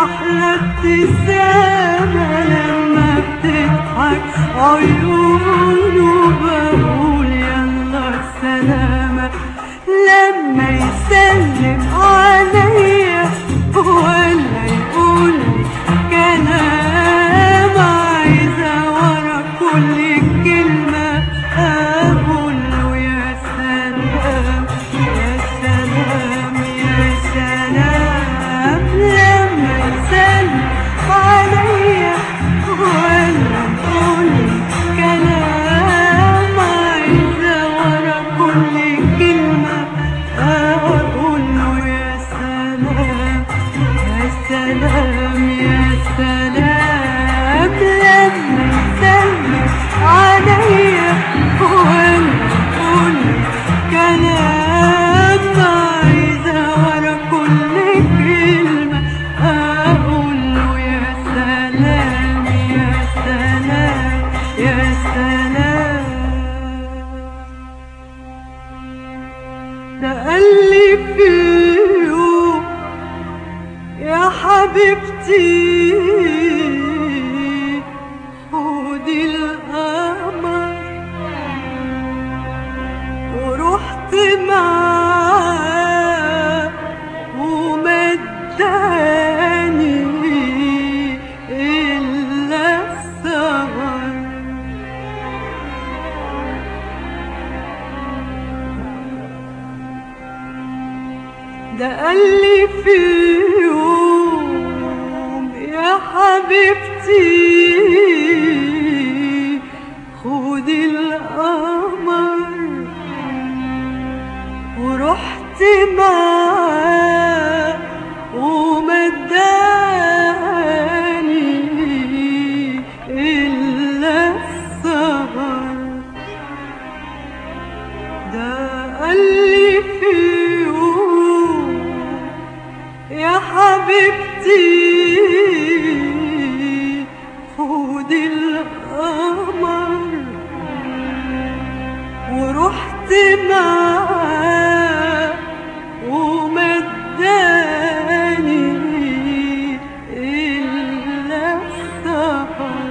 أحلى ابتسامة لما بتضحك عيونه بقول يلا السلامة لما يسلم عليا ولا يقول لي كلام عايزة ورا كل كلمة أقول له يا سلام يا سلام يا سلام لما يسلم عليا ولا يقول لي كلام عايزة ورا كل كلمة أقول له يا سلام يا سلام يا سلام لما يسلم عليا ولا يقول لي كلام عايزة ورا كل كلمة أقول له يا سلام يا سلام يا سلام ده قال لي في يوم يا حبيبتي خدي القمر ورحت معاه ومداني إلا السهر ده قال لي في يوم يا حبيبتي خدي القمر ورحت معاه ومداني إلا السهر ده قال لي في يوم يا حبيبتي خدي القمر ورحت معاه ومداني إلا السهر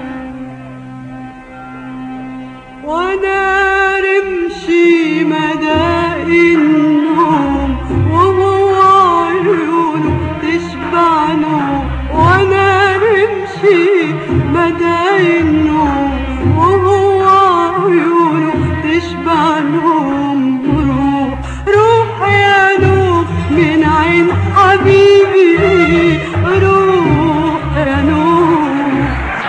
وانا رمشي مدى النوم وهو عيونه تشبع نوم وانا رمشي مدى النوم وهو عيونه تشبع نوم روح روح يا نوم من عين حبيبي روح يا نوم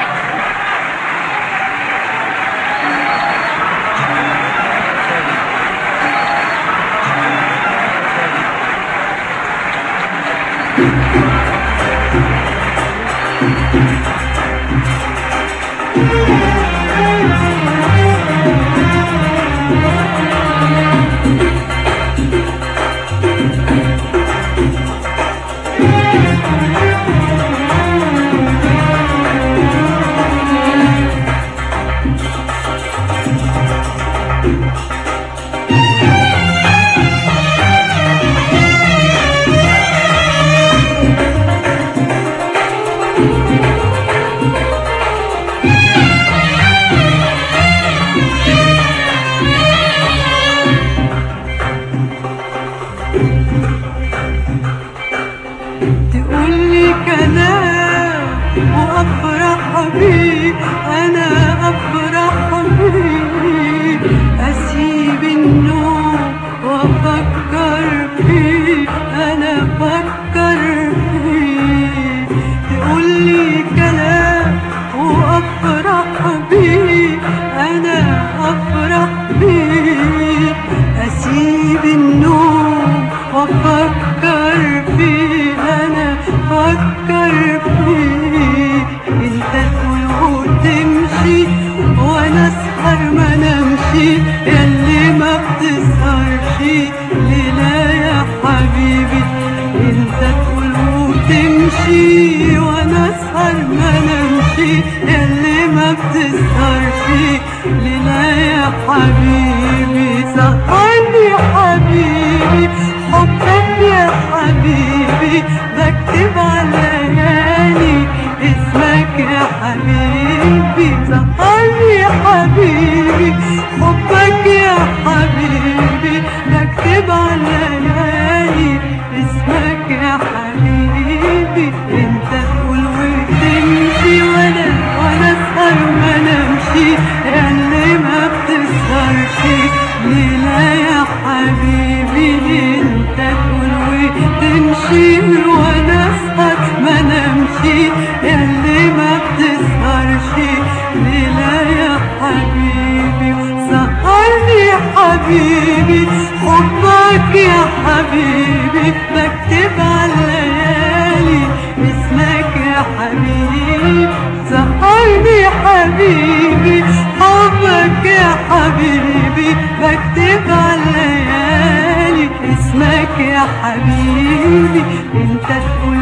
تقولي كلام وافرح بيه انا افرح بيه اسيب النوم وافكر فيه انا افكر فيه تقولي كلام وافرح بيه انا افرح بيه اسيب النوم وافكر فيه انا افكر فيه انت تقول وتمشي وانا اسهر ما نمشي ياللي ما بتسهرش ليلة يا حبيبي انت تقول وتمشي وانا اسهر ما نمشي ياللي ما بتسهرش ليلة يا حبيبي سهرني يا حبيبي حبك يا حبيبي بكتب على اسمك يا حبيبي سهرني يا حبيبي حبك يا حبيبي بكتب على ليالي اسمك يا حبيبي انت تقول وتمشي وانا وانا اسهر ما نمشي يا اللي ما بتسهرش ليلة يا حبيبي انت تقول وتمشي وانا اسهر ما نمشي يا اللي ما بتسهرش ليلة يا حبيبي سهرني يا حبيبي حبك يا حبيبي بكتب على الليالي اسمك يا حبيبي سهرني يا حبيبي حبك يا حبيبي بكتب على الليالي اسمك يا حبيبي انت تقول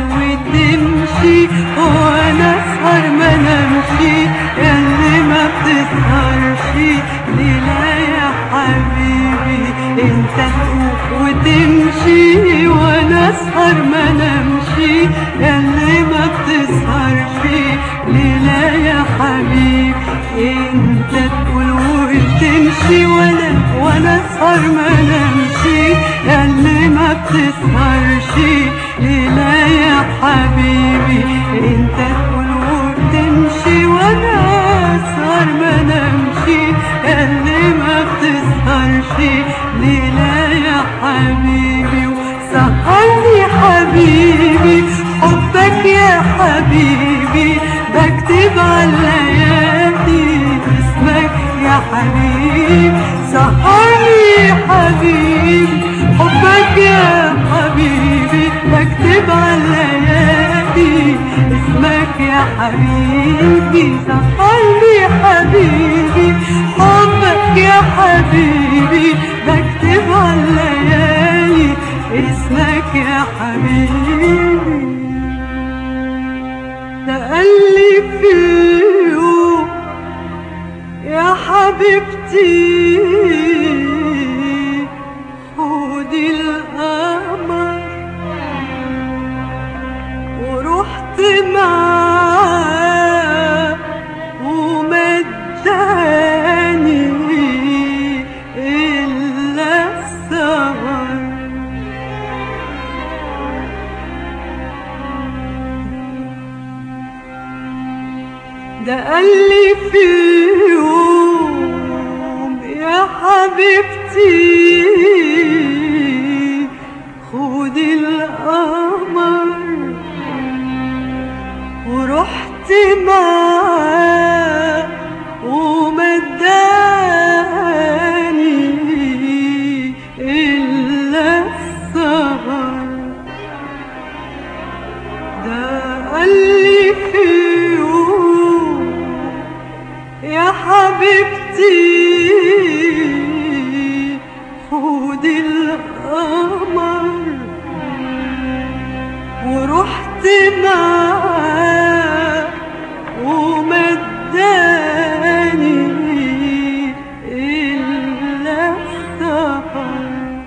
وتمشي وانا اسهر ما نمشي يا اللي ما بتسهرش ليلة يا حبيبي انت تقول وتمشي وانا اسهر ما نمشي يا اللي ما بتسهرش ليلة يا حبيبي انت تقول وتمشي وانا وانا اسهر ما نمشي يا اللي ما بتسهرش ليلة يا حبيبي انت تقول وتمشي وانا اسهر ما نمشي يا اللي ما بتسهرش ليلة يا حبيبي وسهرني حبيبي حبك يا حبيبي بكتب على الليالي اسمك يا حبيبي سهرني حبيبي حبك يا حبيبي بكتب على الليالي اسمك يا حبيبي سهرني حبيبي حبك يا حبيبي بكتب على الليالي اسمك يا حبيبي ده قال لي في يوم يا حبيبتي خدي القمر ورحت معاه ومداني إلا السهر ده قال لي في يوم يا حبيبتي خدي القمر ورحت معاه ومداني إلا السهر ده قال لي في يوم يا حبيبتي خدي القمر ورحت معاه ومداني إلا السهر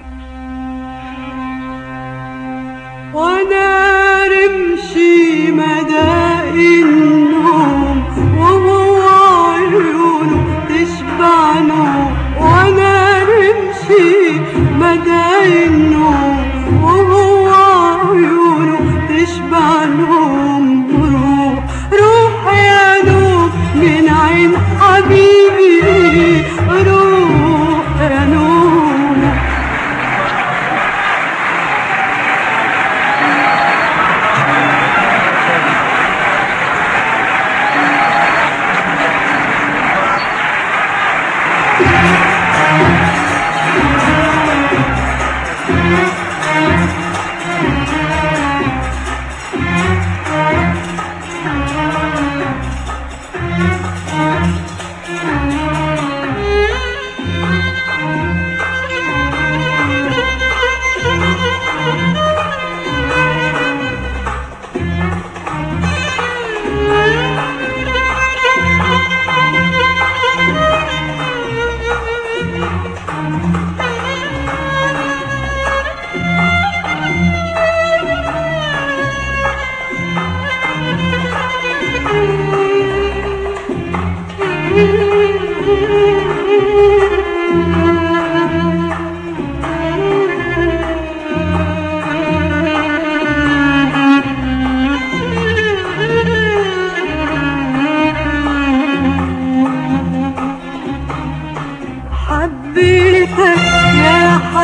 وانا رمشي مدى النوم وهو عيونه تشبع نوم وانا رمشي مدى النوم وهو عيونه تشبع نوم روح روح يا نوم من عين حبيبي روح يا نوم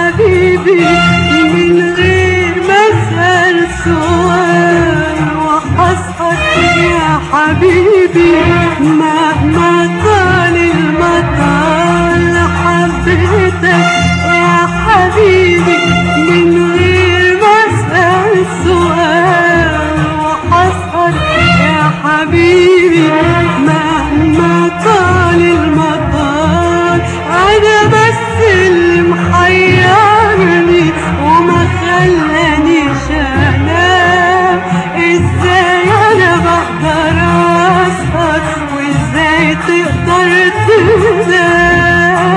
حبيبي من غير ما اسال سؤال وحسهر يا حبيبي مهما طال المطال حبيتك يا حبيبي من غير ما اسال سؤال وحسهر يا حبيبي مهما طال المطال انا بس اللي محيرني وما خلانيش انام ازاي انا بقدر اسهر وازاي تقدر تنام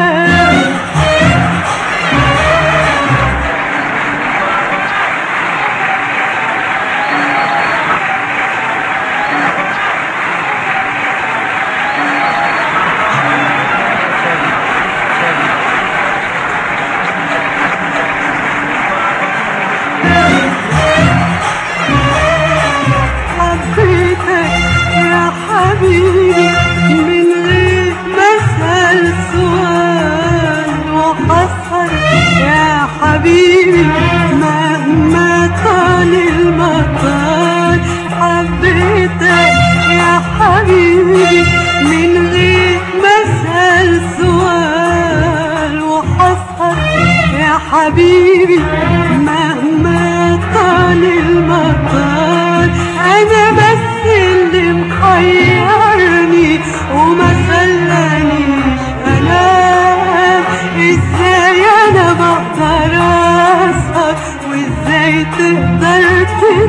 حبيتك يا حبيبي من غير ما اسال سؤال وحسهر يا حبيبي مهما طال المطال حبيتك يا حبيبي من غير ما اسال سؤال وحسهر يا حبيبي مهما طال المطال انا بس اللي محيرني وما خلانيش انام ازاي انا بقدر اسهر وازاي تقدر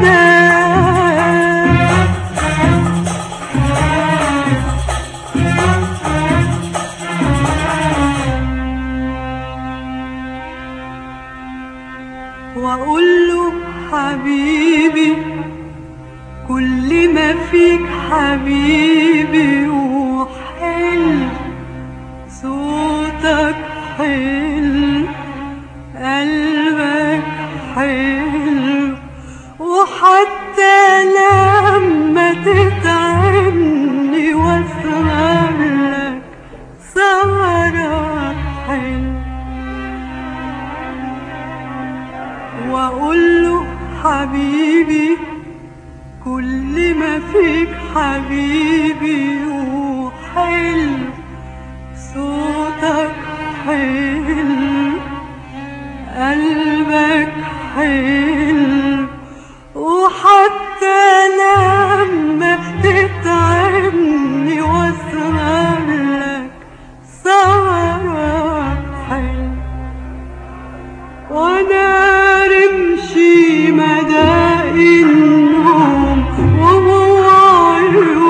تنام واقول له حبيبي كل ما فيك حبيبي وحلو صوتك حلو قلبك حلو وحتى لما تتعبني واسهر لك سهرك حلو واقول له حبيبي كل ما فيك حبيبي وحلو صوتك حلو قلبك حلو وحتى لما تتعبني واسهر لك سهرك حلو وانا رمشي مدى النوم وهو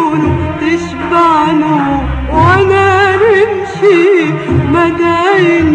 عيونه تشبع نوم وانا رمشي مدى النوم